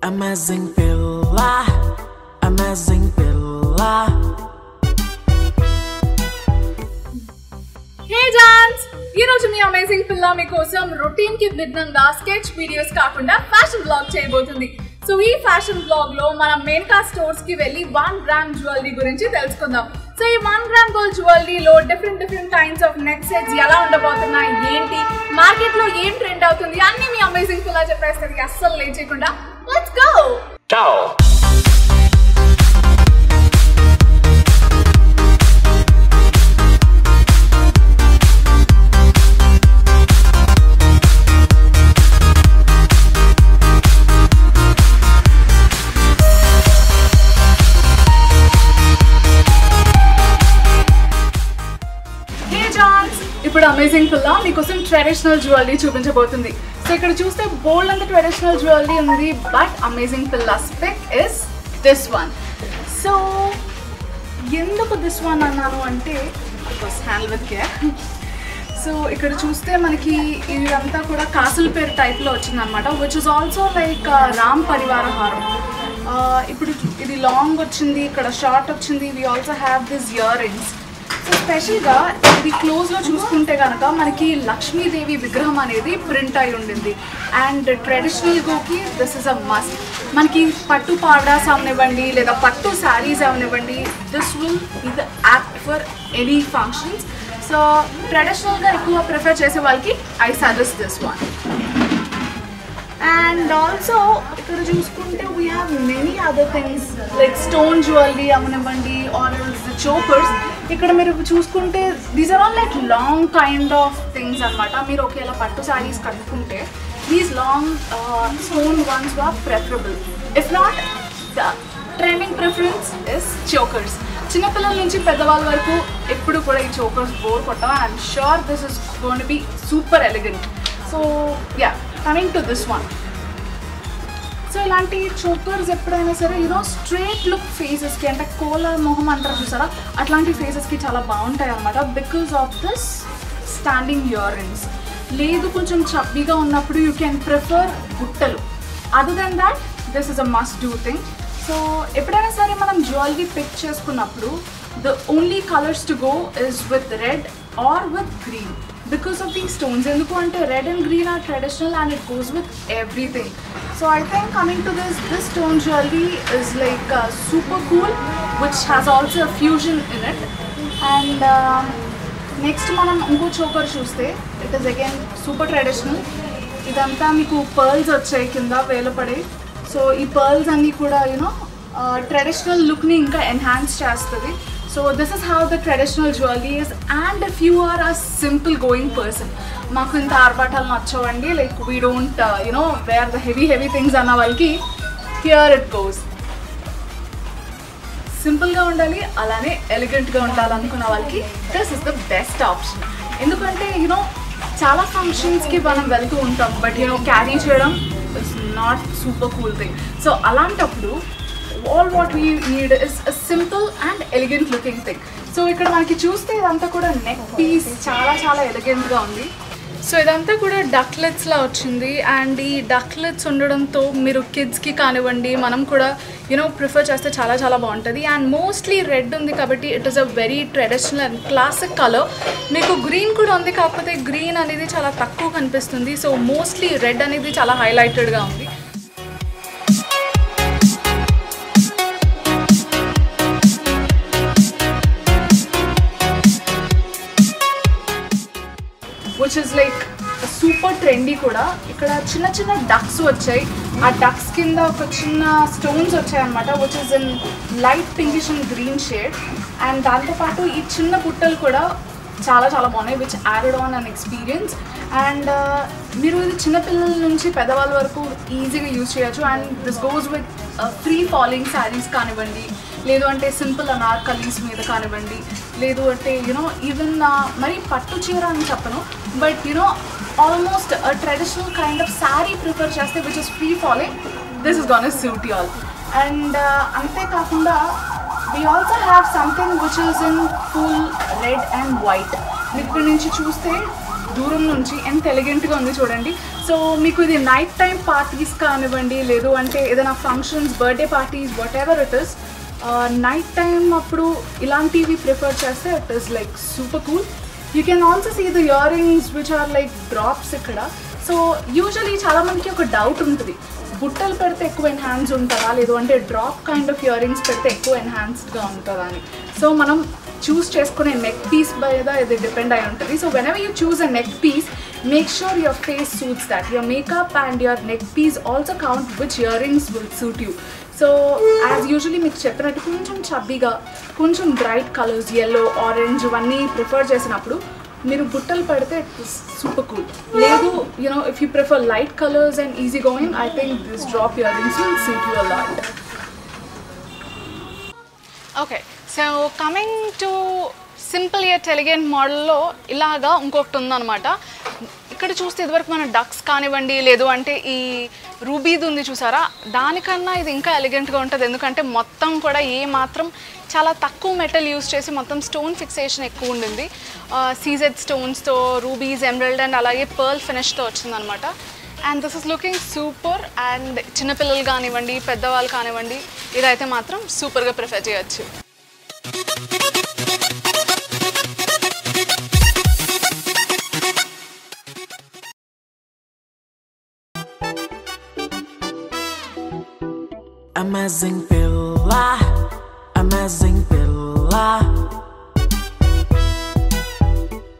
Amazing Pilla, Amazing Pilla. Hey జాన్స్ ఈ రోజు మీ అమేజింగ్ పిల్ల మీకోసం రొటీన్ కి భిన్నంగా స్కెచ్ వీడియోస్ కాకుండా ఫ్యాషన్ బ్లాగ్ చేయబోతుంది సో ఈ ఫ్యాషన్ బ్లాగ్ లో మనం మేన్కా స్టోర్స్ కి వెళ్ళి వన్ గ్రామ్ జ్యువెలరీ గురించి తెలుసుకుందాం సో ఈ వన్ గ్రామ్ గోల్డ్ జ్యువెలరీలో different different kinds of neck sets ఎలా ఉండబోతున్నాయి ఏంటి మార్కెట్ లో ఏం ట్రెండ్ అవుతుంది అన్ని మీ అమేజింగ్ పిల్ల చెప్పేస్తుంది అస్సలు లేట్ చేయకుండా లెట్స్ గో Ciao! హే జాన్స్ ఇప్పుడు అమేజింగ్ పిల్ల మీకోసం ట్రెడిషనల్ జ్యువెలరీ చూపించబోతుంది సో ఇక్కడ చూస్తే బోల్డ్ అంత ట్రెడిషనల్ జ్యువెలరీ ఉంది బట్ అమేజింగ్ పిల్ల spec is this one so ఎందుకు దిస్ వన్ అన్నాను అంటే హ్యాండ్ విత్ కేర్ సో ఇక్కడ చూస్తే మనకి ఇదంతా కూడా కాసుల పేరు టైప్లో వచ్చిందనమాట which is also like Ram పరివార హారం Uh, ఇప్పుడు ఇది లాంగ్ వచ్చింది ఇక్కడ షార్ట్ వచ్చింది we also have this earrings so స్పెషల్గా ఇది క్లోజ్లో చూసుకుంటే కనుక మనకి లక్ష్మీదేవి విగ్రహం అనేది ప్రింట్ అయి ఉండింది అండ్ ట్రెడిషనల్ గోకి దిస్ ఇస్ అ మస్ట్ మనకి పట్టు పాడాస్ అవనివ్వండి లేదా పట్టు శారీస్ అవనివ్వండి this will be the act for any functions so ట్రెడిషనల్గా ఎక్కువ ప్రిఫర్ చేసే వాళ్ళకి I suggest this one and also ఇక్కడ చూసుకుంటే we have many other things like stone jewellery అవనివ్వండి ఆర్ చోకర్స్ ఇక్కడ మీరు చూసుకుంటే these are all like long kind of things అనమాట మీరు ఒకేలా పట్టు శారీస్ కట్టుకుంటే these long stone ones are preferable if not the trending preference is chokers చిన్నపిల్లల నుంచి పెద్దవాళ్ళ వరకు ఎప్పుడు కూడా ఈ చోకర్స్ బోర్ కొట్టా I'm sure this is gonna be super elegant so yeah coming to this one so ఇలాంటి చోకర్స్ ఎప్పుడైనా సరే యూనో స్ట్రేట్ లుక్ ఫేసెస్కి అంటే కోల మొహం అంటారు చూసారా అట్లాంటి ఫేసెస్కి చాలా బాగుంటాయి అనమాట because of this standing earrings లేదు కొంచెం చబ్బీగా ఉన్నప్పుడు యూ కెన్ ప్రిఫర్ గుట్టలు other then that this is a must do thing so ఎప్పుడైనా సరే మనం జ్యువెలరీ పిక్ చేసుకున్నప్పుడు the only colours to go is with red or with green because of the stones ఎందుకు అంటే red and green are traditional and it goes with everything so I think coming to this this stone jewellery is like super cool which has also fusion in it and next మనం ఇంకో choker చూస్తే it is again super traditional ఇదంతా మీకు pearls వచ్చాయి కింద వేలపడే so ఈ pearls అన్నీ కూడా యూనో ట్రెడిషనల్ లుక్ని ఇంకా ఎన్హాన్స్ చేస్తుంది so this is how the traditional jewellery is and if you are a simple going person మాకు ఇంత ఆర్భాటాలు నచ్చవండి like we don't you know wear the heavy heavy things అన్న వాళ్ళకి హియర్ ఇట్ గోస్ సింపుల్గా ఉండాలి అలానే ఎలిగెంట్గా ఉండాలనుకున్న వాళ్ళకి this is the best option ఎందుకంటే యూనో చాలా ఫంక్షన్స్కి మనం వెళ్తూ ఉంటాం బట్ యూనో క్యారీ చేయడం is not super cool thing so అలాంటప్పుడు all what we need is a simple and elegant looking thing so ఇక్కడ మనకి చూస్తే ఇదంతా కూడా నెక్ పీస్ చాలా చాలా ఎలిగెంట్గా ఉంది సో ఇదంతా కూడా డక్లెట్స్లా వచ్చింది అండ్ ఈ డక్లెట్స్ ఉండడంతో మీరు కిడ్స్కి కానివ్వండి మనం కూడా యూనో ప్రిఫర్ చేస్తే చాలా చాలా బాగుంటుంది అండ్ మోస్ట్లీ రెడ్ ఉంది కాబట్టి it is a very traditional and classic colour మీకు గ్రీన్ కూడా ఉంది కాకపోతే గ్రీన్ అనేది చాలా తక్కువ కనిపిస్తుంది సో మోస్ట్లీ రెడ్ అనేది చాలా హైలైటెడ్గా ఉంది which is like super trendy కూడా ఇక్కడ చిన్న చిన్న డక్స్ వచ్చాయి ఆ డక్స్ కింద ఒక చిన్న స్టోన్స్ వచ్చాయి అనమాట which is in light pinkish and green shade and దాంతోపాటు ఈ చిన్న పుట్టలు కూడా చాలా చాలా బాగున్నాయి which added on an experience and మీరు ఇది చిన్నపిల్లల నుంచి పెద్దవాళ్ళ వరకు ఈజీగా యూజ్ చేయొచ్చు and this goes with free following saris కానివ్వండి లేదు అంటే సింపుల్ అనార్కలీస్ మీద కానివ్వండి లేదు అంటే యూనో ఈవెన్ మరి పట్టు చీర అని చెప్పను but you know almost traditional kind of sari prefer చేస్తే which is free following this is gonna suit all and అంతేకాకుండా we also have something which is in full red and white ఇక్కడ నుంచి చూస్తే దూరం నుంచి ఎంత ఎలిగెంట్గా ఉంది చూడండి సో మీకు ఇది నైట్ టైం పార్టీస్ కానివ్వండి లేదు అంటే ఏదైనా functions birthday parties whatever it is night time అప్పుడు ఇలాంటివి ప్రిఫర్ చేస్తే it is like super cool you can also see the earrings which are like drops ఇక్కడ సో యూజువలీ చాలా మందికి ఒక డౌట్ ఉంటుంది బుట్టలు పెడితే ఎక్కువ ఎన్హాన్స్ ఉంటుందా లేదు అంటే drop kind of earrings పెడితే ఎక్కువ ఎన్హాన్స్డ్గా ఉంటుందా అని సో మనం చూస్ చేసుకునే నెక్ పీస్ మీద ఇది డిపెండ్ అయి ఉంటుంది so whenever you choose a neck piece make sure your face suits that your makeup and your neck piece also count which earrings will suit you so as usually మీకు చెప్పినట్టు కొంచెం చబ్బీగా కొంచెం bright colours yellow orange ఇవన్నీ prefer చేసినప్పుడు మీరు బుట్టలు పెడితే సూపర్ కూల్ లేదు you know if you prefer light colours and easy going I think this drop earrings will suit you lot okay so coming to simple at elegant మోడల్లో ఇలాగా ఇంకొకటి ఉందన్నమాట ఇక్కడ చూస్తే ఇదివరకు మన డక్స్ కానివ్వండి లేదు అంటే ఈ రూబీది ఉంది చూసారా దానికన్నా ఇది ఇంకా ఎలిగెంట్గా ఉంటుంది ఎందుకంటే మొత్తం కూడా ఏ మాత్రం చాలా తక్కువ మెటల్ యూస్ చేసి మొత్తం స్టోన్ ఫిక్సేషన్ ఎక్కువ ఉండింది సీజెడ్ స్టోన్స్తో రూబీస్ ఎమరల్డ్ అండ్ అలాగే పర్ల్ ఫినిష్తో వచ్చిందనమాట and this is looking super and చిన్నపిల్లలు కానివ్వండి పెద్దవాళ్ళు కానివ్వండి ఇదైతే మాత్రం సూపర్గా ప్రిఫర్ చేయొచ్చు Amazing Pilla, Amazing Pilla.